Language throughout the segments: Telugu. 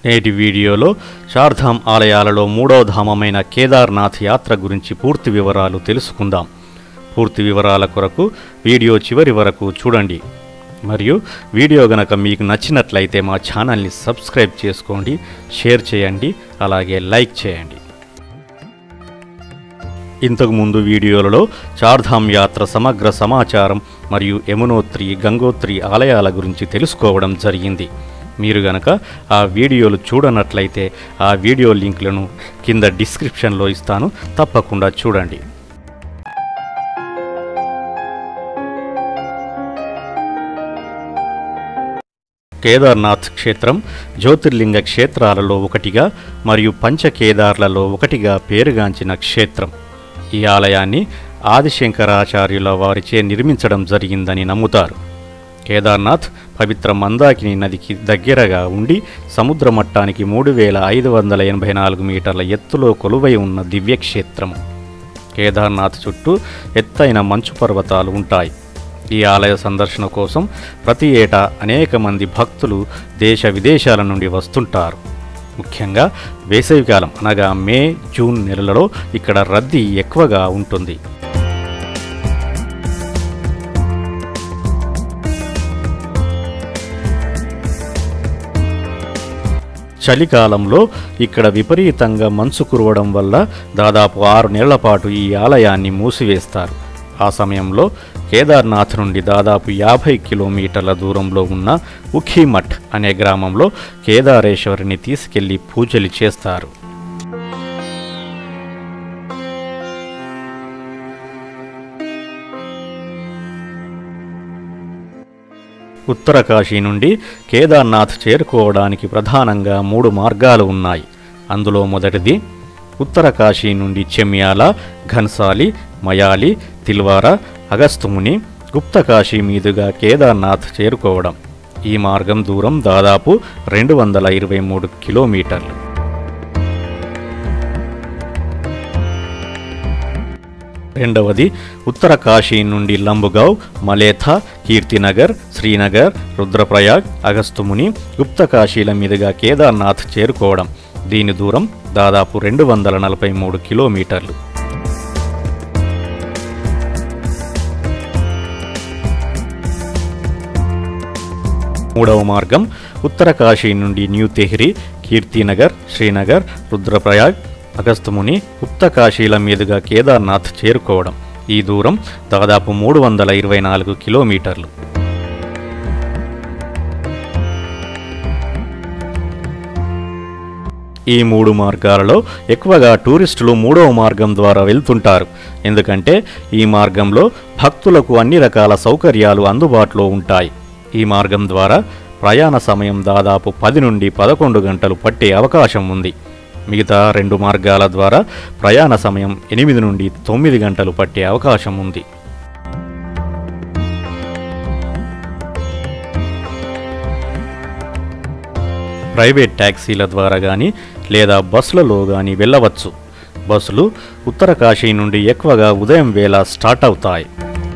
నేటి వీడియోలో చార్ధామ్ ఆలయాలలో మూడవ ధామమైన కేదార్నాథ్ యాత్ర గురించి పూర్తి వివరాలు తెలుసుకుందాం పూర్తి వివరాల కొరకు వీడియో చివరి వరకు చూడండి మరియు వీడియో గనక మీకు నచ్చినట్లయితే మా ఛానల్ని సబ్స్క్రైబ్ చేసుకోండి షేర్ చేయండి అలాగే లైక్ చేయండి ఇంతకు ముందు వీడియోలలో చార్ధామ్ యాత్ర సమగ్ర సమాచారం మరియు యమునోత్రి గంగోత్రి ఆలయాల గురించి తెలుసుకోవడం జరిగింది మీరు గనక ఆ వీడియోలు చూడనట్లయితే ఆ వీడియో లింక్లను కింద డిస్క్రిప్షన్లో ఇస్తాను తప్పకుండా చూడండి కేదార్నాథ్ క్షేత్రం జ్యోతిర్లింగ క్షేత్రాలలో ఒకటిగా మరియు పంచకేదార్లలో ఒకటిగా పేరుగాంచిన క్షేత్రం ఈ ఆలయాన్ని ఆదిశంకరాచార్యుల వారిచే నిర్మించడం జరిగిందని నమ్ముతారు కేదార్నాథ్ పవిత్ర మందాకిని నదికి దగ్గరగా ఉండి సముద్ర మట్టానికి మూడు వేల ఐదు వందల ఎనభై నాలుగు మీటర్ల ఎత్తులో కొలువై ఉన్న దివ్యక్షేత్రము కేదార్నాథ్ చుట్టూ ఎత్తైన మంచు పర్వతాలు ఉంటాయి ఈ ఆలయ సందర్శన కోసం ప్రతి ఏటా అనేక మంది భక్తులు దేశ విదేశాల నుండి వస్తుంటారు ముఖ్యంగా వేసవికాలం అనగా మే జూన్ నెలలలో ఇక్కడ రద్దీ ఎక్కువగా ఉంటుంది చలికాలంలో ఇక్కడ విపరీతంగా మంచు కురవడం వల్ల దాదాపు ఆరు నెలల పాటు ఈ ఆలయాన్ని మూసివేస్తారు ఆ సమయంలో కేదార్నాథ్ నుండి దాదాపు యాభై కిలోమీటర్ల దూరంలో ఉన్న ఉఖీమఠ్ అనే గ్రామంలో కేదారేశ్వరిని తీసుకెళ్లి పూజలు చేస్తారు ఉత్తర కాశీ నుండి కేదార్నాథ్ చేరుకోవడానికి ప్రధానంగా మూడు మార్గాలు ఉన్నాయి అందులో మొదటిది ఉత్తర కాశీ నుండి చెమ్యాల ఘన్సాలి మయాలి తిల్వారా అగస్తుముని గుప్త కాశీ మీదుగా కేదార్నాథ్ చేరుకోవడం ఈ మార్గం దూరం దాదాపు రెండు వందల ఇరవై మూడు కిలోమీటర్లు రెండవది ఉత్తర కాశీ నుండి లంబుగావ్ మలేథా కీర్తినగర్ శ్రీనగర్ రుద్రప్రయాగ్ అగస్తుముని గుప్త కాశీల మీదుగా కేదార్నాథ్ చేరుకోవడం దీని దూరం దాదాపు రెండు వందల నలభై మూడు కిలోమీటర్లు మూడవ మార్గం ఉత్తర కాశీ నుండి న్యూ తెహ్రీ కీర్తినగర్ శ్రీనగర్ రుద్రప్రయాగ్ అగస్తముని గుప్త కాశీల మీదుగా కేదార్నాథ్ చేరుకోవడం ఈ దూరం దాదాపు మూడు వందల ఇరవై నాలుగు కిలోమీటర్లు ఈ మూడు మార్గాలలో ఎక్కువగా టూరిస్టులు మూడవ మార్గం ద్వారా వెళ్తుంటారు ఎందుకంటే ఈ మార్గంలో భక్తులకు అన్ని రకాల సౌకర్యాలు అందుబాటులో ఉంటాయి ఈ మార్గం ద్వారా ప్రయాణ సమయం దాదాపు పది నుండి పదకొండు గంటలు పట్టే అవకాశం ఉంది మిగతా రెండు మార్గాల ద్వారా ప్రయాణ సమయం ఎనిమిది నుండి తొమ్మిది గంటలు పట్టే అవకాశం ఉంది ప్రైవేట్ ట్యాక్సీల ద్వారా కానీ లేదా బస్సులలో కానీ వెళ్ళవచ్చు బస్సులు ఉత్తర కాశీ నుండి ఎక్కువగా ఉదయం వేళ స్టార్ట్ అవుతాయి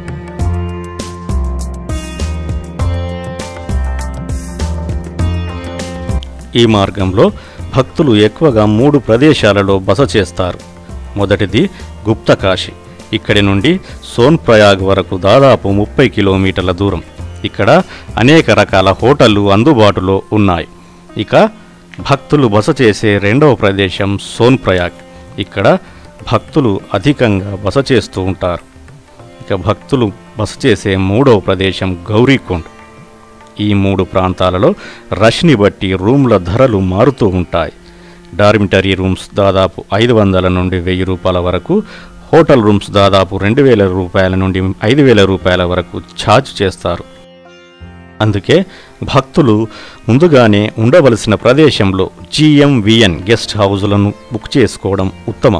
ఈ మార్గంలో భక్తులు ఎక్కువగా మూడు ప్రదేశాలలో బస చేస్తారు మొదటిది గుప్త కాశీ ఇక్కడి నుండి సోన్ప్రయాగ్ వరకు దాదాపు ముప్పై కిలోమీటర్ల దూరం ఇక్కడ అనేక రకాల హోటళ్లు అందుబాటులో ఉన్నాయి ఇక భక్తులు బస చేసే రెండవ ప్రదేశం సోన్ప్రయాగ్ ఇక్కడ భక్తులు అధికంగా బస చేస్తూ ఉంటారు ఇక భక్తులు బస చేసే మూడవ ప్రదేశం గౌరీకొండ్ ఈ మూడు ప్రాంతాలలో రష్ని బట్టి రూమ్ల ధరలు మారుతూ ఉంటాయి డార్మిటరీ రూమ్స్ దాదాపు ఐదు వందల నుండి వెయ్యి రూపాయల వరకు హోటల్ రూమ్స్ దాదాపు రెండు వేల రూపాయల నుండి ఐదు వేల రూపాయల వరకు ఛార్జ్ చేస్తారు అందుకే భక్తులు ముందుగానే ఉండవలసిన ప్రదేశంలో జిఎంవిఎన్ గెస్ట్ హౌజులను బుక్ చేసుకోవడం ఉత్తమం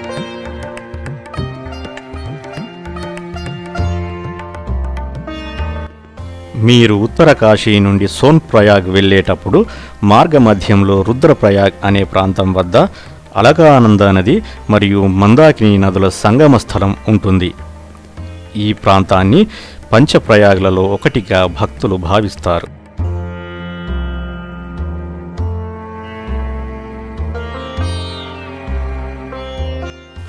మీరు ఉత్తర కాశీ నుండి సోన్ప్రయాగ్ వెళ్ళేటప్పుడు మార్గమధ్యంలో రుద్రప్రయాగ్ అనే ప్రాంతం వద్ద అలకానంద నది మరియు మందాకిని నదుల సంగమ స్థలం ఉంటుంది ఈ ప్రాంతాన్ని పంచప్రయాగ్లలో ఒకటిగా భక్తులు భావిస్తారు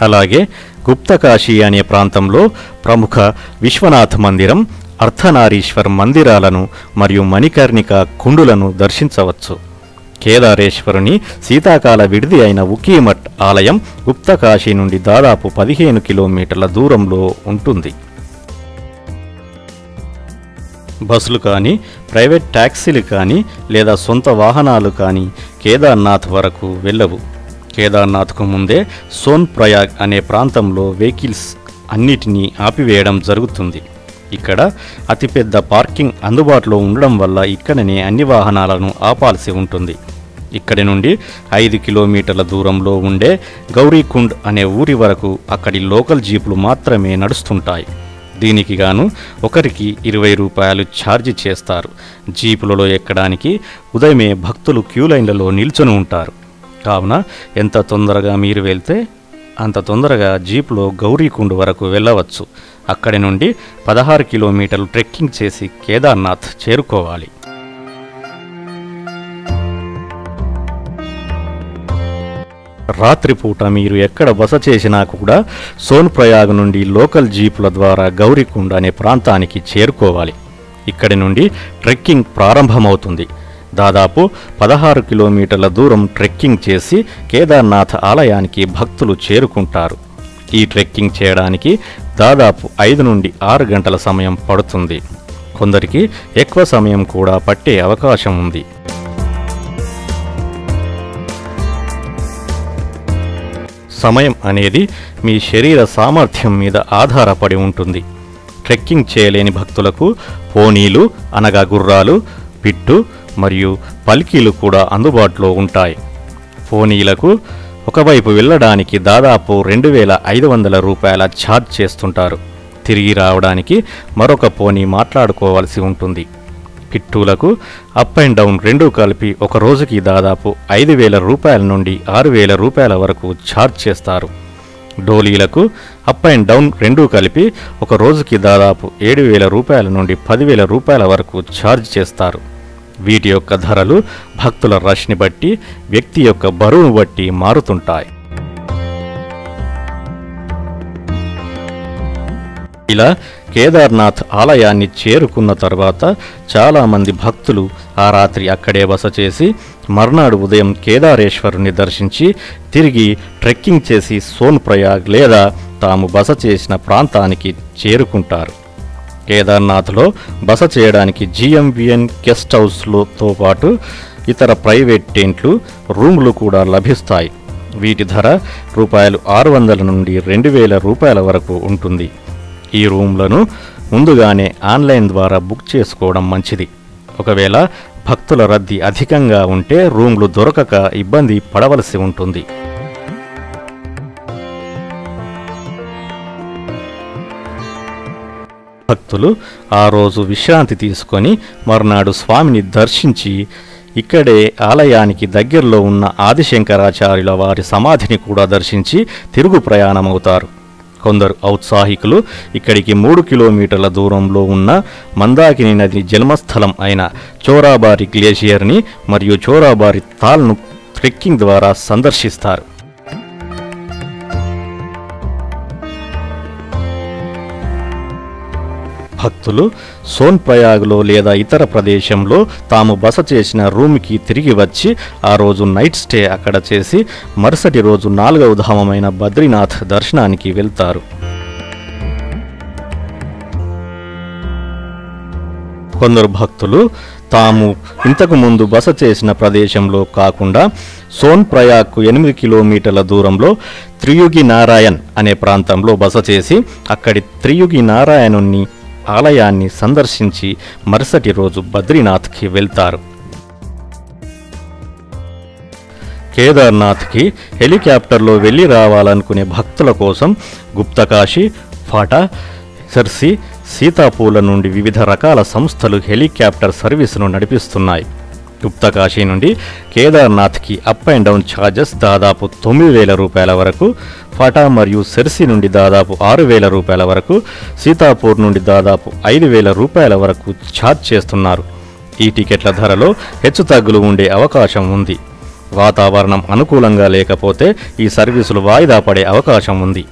అలాగే గుప్తకాశీ అనే ప్రాంతంలో ప్రముఖ విశ్వనాథ్ మందిరం అర్ధనారీశ్వర్ మందిరాలను మరియు మణికర్ణిక కుండులను దర్శించవచ్చు కేదారేశ్వరుని శీతాకాల విడిది అయిన ఉకీమఠ్ ఆలయం గుప్తకాశీ నుండి దాదాపు పదిహేను కిలోమీటర్ల దూరంలో ఉంటుంది బస్సులు కానీ ప్రైవేట్ ట్యాక్సీలు కానీ లేదా సొంత వాహనాలు కానీ కేదార్నాథ్ వరకు వెళ్ళవు కేదార్నాథ్కు ముందే సోన్ ప్రయాగ్ అనే ప్రాంతంలో వెహికల్స్ అన్నిటినీ ఆపివేయడం జరుగుతుంది ఇక్కడ అతిపెద్ద పార్కింగ్ అందుబాటులో ఉండడం వల్ల ఇక్కడనే అన్ని వాహనాలను ఆపాల్సి ఉంటుంది ఇక్కడి నుండి ఐదు కిలోమీటర్ల దూరంలో ఉండే గౌరీకుండ్ అనే ఊరి వరకు అక్కడి లోకల్ జీపులు మాత్రమే నడుస్తుంటాయి దీనికి గాను ఒకరికి ఇరవై రూపాయలు ఛార్జీ చేస్తారు జీపులలో ఎక్కడానికి ఉదయమే భక్తులు క్యూ లైన్లలో నిల్చొని ఉంటారు కావున ఎంత తొందరగా మీరు వెళ్తే అంత తొందరగా జీపులో గౌరీకుండ్ వరకు వెళ్ళవచ్చు అక్కడి నుండి పదహారు కిలోమీటర్లు ట్రెక్కింగ్ చేసి కేదార్నాథ్ చేరుకోవాలి రాత్రిపూట మీరు ఎక్కడ బస చేసినా కూడా సోన్ ప్రయాగ్ నుండి లోకల్ జీపుల ద్వారా గౌరీకుండ్ అనే ప్రాంతానికి చేరుకోవాలి ఇక్కడి నుండి ట్రెక్కింగ్ ప్రారంభమవుతుంది దాదాపు పదహారు కిలోమీటర్ల దూరం ట్రెక్కింగ్ చేసి కేదార్నాథ్ ఆలయానికి భక్తులు చేరుకుంటారు ఈ ట్రెక్కింగ్ చేయడానికి దాదాపు ఐదు నుండి ఆరు గంటల సమయం పడుతుంది కొందరికి ఎక్కువ సమయం కూడా పట్టే అవకాశం ఉంది సమయం అనేది మీ శరీర సామర్థ్యం మీద ఆధారపడి ఉంటుంది ట్రెక్కింగ్ చేయలేని భక్తులకు పోనీలు అనగా గుర్రాలు పిట్టు మరియు పల్కీలు కూడా అందుబాటులో ఉంటాయి పోనీలకు ఒకవైపు వెళ్ళడానికి దాదాపు రెండు వేల ఐదు వందల రూపాయల ఛార్జ్ చేస్తుంటారు తిరిగి రావడానికి మరొక పోనీ మాట్లాడుకోవాల్సి ఉంటుంది పిట్టూలకు అప్ అండ్ డౌన్ రెండూ కలిపి ఒక రోజుకి దాదాపు ఐదు వేల రూపాయల నుండి ఆరు వేల రూపాయల వరకు ఛార్జ్ చేస్తారు డోలీలకు అప్ అండ్ డౌన్ రెండూ కలిపి ఒక రోజుకి దాదాపు ఏడు వేల రూపాయల నుండి పదివేల రూపాయల వరకు ఛార్జ్ చేస్తారు వీటి యొక్క ధరలు భక్తుల రష్ని బట్టి వ్యక్తి యొక్క బరువును బట్టి మారుతుంటాయి ఇలా కేదార్నాథ్ ఆలయాన్ని చేరుకున్న తర్వాత చాలామంది భక్తులు ఆ రాత్రి అక్కడే బస చేసి మర్నాడు ఉదయం కేదారేశ్వరుని దర్శించి తిరిగి ట్రెక్కింగ్ చేసి సోన్ ప్రయాగ్ లేదా తాము బస చేసిన ప్రాంతానికి చేరుకుంటారు కేదార్నాథ్లో బస చేయడానికి జిఎంవిఎన్ గెస్ట్ హౌస్లతో పాటు ఇతర ప్రైవేట్ టెంట్లు రూములు కూడా లభిస్తాయి వీటి ధర రూపాయలు ఆరు వందల నుండి రెండు వేల రూపాయల వరకు ఉంటుంది ఈ రూమ్లను ముందుగానే ఆన్లైన్ ద్వారా బుక్ చేసుకోవడం మంచిది ఒకవేళ భక్తుల రద్దీ అధికంగా ఉంటే రూమ్లు దొరకక ఇబ్బంది పడవలసి ఉంటుంది భక్తులు ఆ రోజు విశ్రాంతి తీసుకొని మర్నాడు స్వామిని దర్శించి ఇక్కడే ఆలయానికి దగ్గరలో ఉన్న ఆదిశంకరాచార్యుల వారి సమాధిని కూడా దర్శించి తిరుగు ప్రయాణమవుతారు కొందరు ఔత్సాహికులు ఇక్కడికి మూడు కిలోమీటర్ల దూరంలో ఉన్న మందాకిని నది జన్మస్థలం అయిన చోరాబారి గ్లేషియర్ని మరియు చోరాబారి తాల్ను ట్రెక్కింగ్ ద్వారా సందర్శిస్తారు భక్తులు సోన్ ప్రయాగ్లో లేదా ఇతర ప్రదేశంలో తాము బస చేసిన రూమ్కి తిరిగి వచ్చి ఆ రోజు నైట్ స్టే అక్కడ చేసి మరుసటి రోజు నాలుగవ ధామమైన బద్రీనాథ్ దర్శనానికి వెళ్తారు కొందరు భక్తులు తాము ఇంతకు ముందు బస చేసిన ప్రదేశంలో కాకుండా సోన్ ప్రయాగ్కు ఎనిమిది కిలోమీటర్ల దూరంలో త్రియుగి నారాయణ్ అనే ప్రాంతంలో బస చేసి అక్కడి త్రియుగి నారాయణుని ఆలయాన్ని సందర్శించి మరుసటి రోజు బద్రీనాథ్కి వెళ్తారు కేదార్నాథ్కి హెలికాప్టర్లో వెళ్ళి రావాలనుకునే భక్తుల కోసం గుప్తకాశి ఫాటా సర్సి సీతాపూల నుండి వివిధ రకాల సంస్థలు హెలికాప్టర్ సర్వీసును నడిపిస్తున్నాయి గుప్తకాశీ నుండి కేదార్నాథ్కి అప్ అండ్ డౌన్ ఛార్జెస్ దాదాపు తొమ్మిది వేల రూపాయల వరకు ఫటా మరియు సెర్సి నుండి దాదాపు ఆరు వేల రూపాయల వరకు సీతాపూర్ నుండి దాదాపు ఐదు వేల రూపాయల వరకు ఛార్జ్ చేస్తున్నారు ఈ టికెట్ల ధరలో హెచ్చుతగ్గులు ఉండే అవకాశం ఉంది వాతావరణం అనుకూలంగా లేకపోతే ఈ సర్వీసులు వాయిదా పడే అవకాశం ఉంది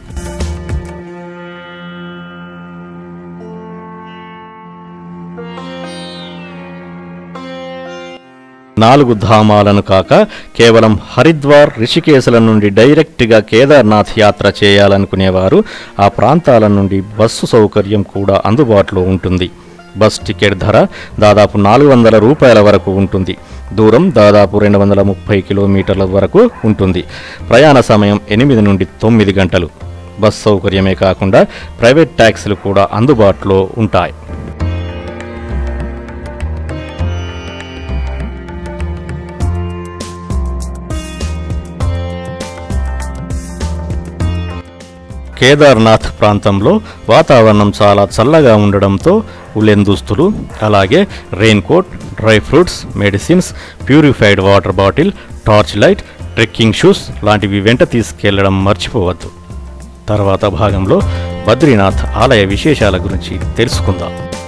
నాలుగు ధామాలను కాక కేవలం హరిద్వార్ రిషికేశల నుండి డైరెక్ట్గా కేదార్నాథ్ యాత్ర చేయాలనుకునేవారు ఆ ప్రాంతాల నుండి బస్సు సౌకర్యం కూడా అందుబాటులో ఉంటుంది బస్ టికెట్ ధర దాదాపు నాలుగు వందల రూపాయల వరకు ఉంటుంది దూరం దాదాపు రెండు వందల ముప్పై కిలోమీటర్ల వరకు ఉంటుంది ప్రయాణ సమయం ఎనిమిది నుండి తొమ్మిది గంటలు బస్ సౌకర్యమే కాకుండా ప్రైవేట్ ట్యాక్సీలు కూడా అందుబాటులో ఉంటాయి కేదార్నాథ్ ప్రాంతంలో వాతావరణం చాలా చల్లగా ఉండడంతో ఉలెన్ దుస్తులు అలాగే rain coat dry fruits medicines purified water bottle torch light trekking shoes లాంటివి వెంట తీసుకెళ్లడం మర్చిపోవద్దు తర్వాత భాగంలో బద్రీనాథ్ ఆలయ విశేషాల గురించి తెలుసుకుందాం